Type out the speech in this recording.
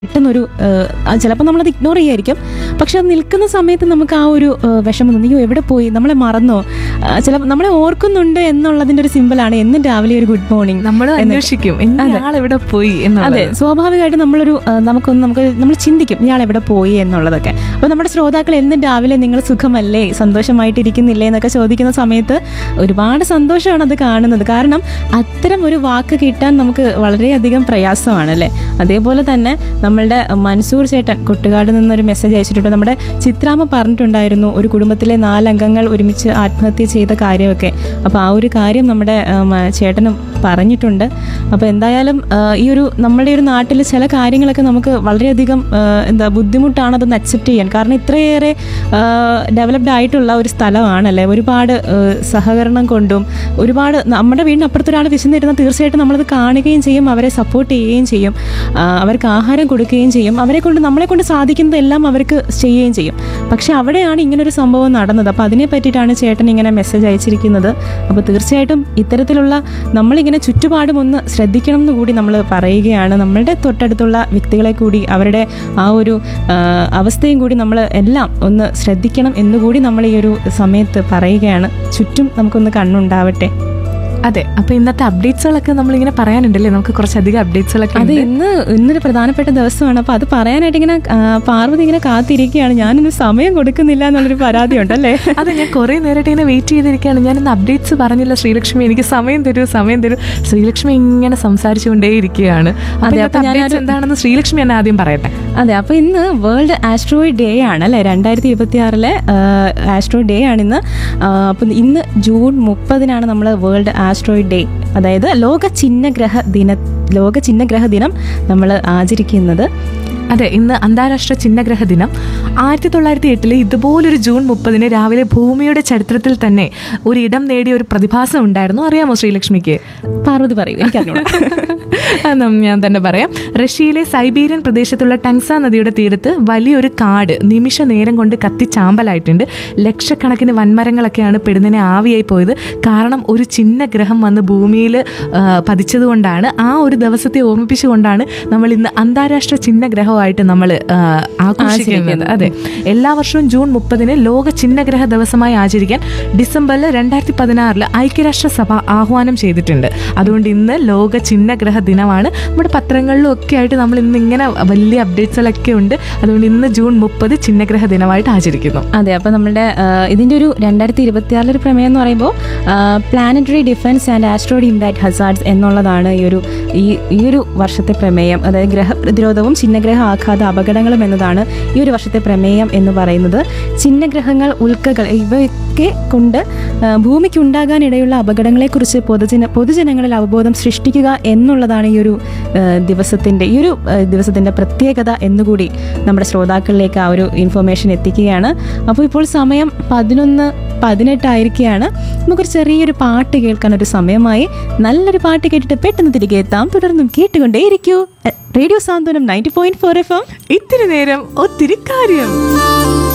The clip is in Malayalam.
പെട്ടെന്നൊരു ചിലപ്പോൾ നമ്മളത് ഇഗ്നോർ ചെയ്യായിരിക്കും പക്ഷെ അത് നിൽക്കുന്ന സമയത്ത് നമുക്ക് ആ ഒരു ആ, വിഷമം തോന്നും. അയ്യോ എവിടെ പോയി നമ്മളെ മറന്നോ ചിലപ്പോൾ നമ്മളെ ഓർക്കുന്നുണ്ട് എന്നുള്ളതിന്റെ ഒരു സിമ്പിളാണ് എന്നും രാവിലെ ഒരു ഗുഡ് മോർണിംഗ് നമ്മൾ അന്വേഷിക്കും ആൾ എവിടെ പോയി അതെ എന്നുള്ളത് സ്വാഭാവികമായിട്ട് നമ്മളൊരു ആ, നമുക്കൊന്ന് നമുക്ക് നമ്മൾ ചിന്തിക്കും ഇയാൾ എവിടെ പോയി എന്നുള്ളതൊക്കെ അപ്പോൾ നമ്മുടെ ശ്രോതാക്കൾ എന്നും രാവിലെ നിങ്ങൾ സുഖമല്ലേ സന്തോഷമായിട്ടിരിക്കുന്നില്ലേ എന്നൊക്കെ ചോദിക്കുന്ന സമയത്ത് ഒരുപാട് സന്തോഷമാണ് അത് കാണുന്നത് കാരണം അത്തരം ഒരു വാക്ക് കിട്ടാൻ നമുക്ക് വളരെയധികം പ്രയാസമാണ് അല്ലേ അതേപോലെ തന്നെ നമ്മളുടെ മൻസൂർ ചേട്ടൻ കുട്ടുകാട് നിന്നൊരു മെസ്സേജ് അയച്ചിട്ടുണ്ട് നമ്മുടെ ചിത്രാമ്മ പറഞ്ഞിട്ടുണ്ടായിരുന്നു ഒരു കുടുംബത്തിലെ നാലംഗങ്ങൾ ഒരുമിച്ച് ആത്മഹത്യ ചെയ്ത കാര്യമൊക്കെ അപ്പോൾ ആ ഒരു കാര്യം നമ്മുടെ ആ, മ- ചേട്ടനും പറഞ്ഞിട്ടുണ്ട് അപ്പോൾ എന്തായാലും ആ, ഈ ഒരു നമ്മുടെ ഒരു നാട്ടിൽ ചില കാര്യങ്ങളൊക്കെ നമുക്ക് വളരെയധികം ആ, എന്താ ബുദ്ധിമുട്ടാണ് അതൊന്ന് അക്സെപ്റ്റ് ചെയ്യാൻ കാരണം ഇത്രയേറെ ഡെവലപ്ഡ് ആയിട്ടുള്ള ഒരു സ്ഥലമാണല്ലേ ഒരുപാട് ആ, സഹകരണം കൊണ്ടും ഒരുപാട് നമ്മുടെ വീടിന് അപ്പുറത്തൊരാൾ വിശന്നിരുന്നാൽ തീർച്ചയായിട്ടും നമ്മളത് കാണുകയും ചെയ്യും അവരെ സപ്പോർട്ട് ചെയ്യുകയും ചെയ്യും ആ, അവർക്ക് ആഹാരം കൊടുക്കുകയും ചെയ്യും അവരെ കൊണ്ട് നമ്മളെ കൊണ്ട് സാധിക്കുന്നതെല്ലാം അവർക്ക് ചെയ്യുകയും ചെയ്യും പക്ഷെ അവിടെയാണ് ഇങ്ങനൊരു സംഭവം നടന്നത് അപ്പോൾ അതിനെ പറ്റിയിട്ടാണ് ചേട്ടൻ ഇങ്ങനെ മെസ്സേജ് അയച്ചിരിക്കുന്നത് അപ്പോൾ തീർച്ചയായിട്ടും ഇത്തരത്തിലുള്ള നമ്മളിങ്ങനെ ചുറ്റുപാടും ഒന്ന് ശ്രദ്ധിക്കണം എന്ന് കൂടി നമ്മൾ പറയുകയാണ് നമ്മളുടെ തൊട്ടടുത്തുള്ള വ്യക്തികളെ കൂടി അവരുടെ ആ ഒരു ആ, അവസ്ഥയും കൂടി നമ്മൾ എല്ലാം ഒന്ന് ശ്രദ്ധിക്കണം എന്നുകൂടി നമ്മൾ ഈ ഒരു സമയത്ത് പറയുകയാണ് ചുറ്റും നമുക്കൊന്ന് കണ്ണുണ്ടാവട്ടെ അതെ അപ്പൊ ഇന്നത്തെ അപ്ഡേറ്റ്സുകളൊക്കെ നമ്മളിങ്ങനെ പറയാനുണ്ടല്ലേ നമുക്ക് കുറച്ചധികം അപ്ഡേറ്റ്സുകളൊക്കെ അത് ഉണ്ട്. ഇന്ന് ഇന്നൊരു പ്രധാനപ്പെട്ട ദിവസമാണ് അപ്പോൾ അത് പറയാനായിട്ട് ഇങ്ങനെ ആ, പാർവതി ഇങ്ങനെ കാത്തിരിക്കുകയാണ് ഞാനിന്ന് സമയം കൊടുക്കുന്നില്ല എന്നുള്ളൊരു പരാതി ഉണ്ടല്ലേ അതെ ഞാൻ കുറെ നേരമായിട്ട് ഇങ്ങനെ വെയിറ്റ് ചെയ്തിരിക്കുകയാണ് ഞാൻ ഇന്ന് അപ്ഡേറ്റ്സ് പറഞ്ഞില്ല ശ്രീലക്ഷ്മി എനിക്ക് സമയം തരൂ സമയം തരൂ ശ്രീലക്ഷ്മി ഇങ്ങനെ സംസാരിച്ചുകൊണ്ടേ ഇരിക്കുകയാണ് അപ്പൊ അതെ, ഇന്നത്തെ അപ്പൊ ഞാനൊരു- updates എന്താണെന്ന് ശ്രീലക്ഷ്മി എന്നെ ആദ്യം പറയട്ടെ അതെ അപ്പോൾ ഇന്ന് വേൾഡ് ആസ്ട്രോയിഡ് ഡേ ആണ് അല്ലേ രണ്ടായിരത്തി ഇരുപത്തി ആറിലെ ആസ്ട്രോയിഡ് ഡേ ആണ് ഇന്ന് അപ്പം ഇന്ന് ജൂൺ മുപ്പതിനാണ് നമ്മൾ വേൾഡ് ആസ്ട്രോയിഡ് ഡേ അതായത് ലോക ചിഹ്നഗ്രഹ ദിന ലോക ചിഹ്നഗ്രഹ ദിനം നമ്മൾ ആചരിക്കുന്നത് അതെ ഇന്ന് അന്താരാഷ്ട്ര ചിഹ്നഗ്രഹ ദിനം ആയിരത്തി തൊള്ളായിരത്തി എട്ടില് ഇതുപോലൊരു ജൂൺ മുപ്പതിന് രാവിലെ ഭൂമിയുടെ ചരിത്രത്തിൽ തന്നെ ഒരു ഇടം നേടിയ ഒരു പ്രതിഭാസം ഉണ്ടായിരുന്നു അറിയാമോ ശ്രീലക്ഷ്മിക്ക് പാർവതി പറയൂ എനിക്കറിഞ്ഞൂടാ അത് നം- ഞാൻ തന്നെ പറയാം റഷ്യയിലെ സൈബീരിയൻ പ്രദേശത്തുള്ള ടങ്സ നദിയുടെ തീരത്ത് വലിയൊരു കാട് നിമിഷ നേരം കൊണ്ട് കത്തിച്ചാമ്പലായിട്ടുണ്ട് ലക്ഷക്കണക്കിന് വൻമരങ്ങളൊക്കെയാണ് പെടുന്നതിനെ ആവിയായി പോയത് കാരണം ഒരു ചിഹ്ന ഗ്രഹം വന്ന് ഭൂമിയിൽ പതിച്ചതുകൊണ്ടാണ് ആ ഒരു ദിവസത്തെ ഓർമ്മിപ്പിച്ചുകൊണ്ടാണ് നമ്മൾ ഇന്ന് അന്താരാഷ്ട്ര ചിഹ്ന ഗ്രഹമായിട്ട് നമ്മൾ ആഘോഷിക്കുന്നത് അതെ എല്ലാ വർഷവും ജൂൺ മുപ്പതിന് ലോക ചിഹ്നഗ്രഹ ദിവസമായി ആചരിക്കാൻ ഡിസംബറിൽ രണ്ടായിരത്തി പതിനാറിൽ ഐക്യരാഷ്ട്ര സഭ ആഹ്വാനം ചെയ്തിട്ടുണ്ട് അതുകൊണ്ട് ഇന്ന് ലോക ചിഹ്നഗ്രഹ ദിനമാണ് നമ്മുടെ പത്രങ്ങളിലും ഒക്കെ ആയിട്ട് നമ്മൾ ഇന്ന് ഇങ്ങനെ വലിയ അപ്ഡേറ്റ്സുകളൊക്കെ ഉണ്ട് അതുകൊണ്ട് ഇന്ന് ജൂൺ മുപ്പത് ചിഹ്നഗ്രഹ ദിനമായിട്ട് ആചരിക്കുന്നു അതെ അപ്പോൾ നമ്മുടെ ആ, ഇതിൻ്റെ ഒരു രണ്ടായിരത്തി ഇരുപത്തി ആറിലൊരു പ്രമേയം എന്ന് പറയുമ്പോൾ planetary defence and asteroid impact hazards എന്നുള്ളതാണ് ഈ ഒരു ഈ ഈ ഒരു വർഷത്തെ പ്രമേയം അതായത് ഗ്രഹ പ്രതിരോധവും ചിഹ്നഗ്രഹ ആഘാത അപകടങ്ങളും എന്നതാണ് ഈ ഒരു വർഷത്തെ പ്രമേയം എന്ന് പറയുന്നത് ചിഹ്നഗ്രഹങ്ങൾ ഉൽക്കകൾ ഇവയൊക്കെ കൊണ്ട് ആ, ഭൂമിക്ക് ഉണ്ടാകാനിടയുള്ള അപകടങ്ങളെക്കുറിച്ച് പൊതുജന പൊതുജനങ്ങളിൽ അവബോധം സൃഷ്ടിക്കുക എന്നുള്ളതാണ് ഈ ഒരു ആ, ദിവസത്തിൻ്റെ ഈ ഒരു ആ, ദിവസത്തിൻ്റെ പ്രത്യേകത എന്നുകൂടി നമ്മുടെ ശ്രോതാക്കളിലേക്ക് ആ ഒരു ഇൻഫർമേഷൻ എത്തിക്കുകയാണ് അപ്പോൾ ഇപ്പോൾ സമയം പതിനൊന്ന് പതിനെട്ടായിരിക്കുകയാണ് നമുക്കൊരു ചെറിയൊരു പാട്ട് കേൾക്കാൻ ഒരു സമയമായി നല്ലൊരു പാട്ട് കേട്ടിട്ട് പെട്ടെന്ന് തിരികെ എത്താം തുടർന്നും കേട്ടുകൊണ്ടേയിരിക്കൂ radio Santhwanam ninety point four F M ഇത്തിരി നേരം ഒത്തിരി കാര്യം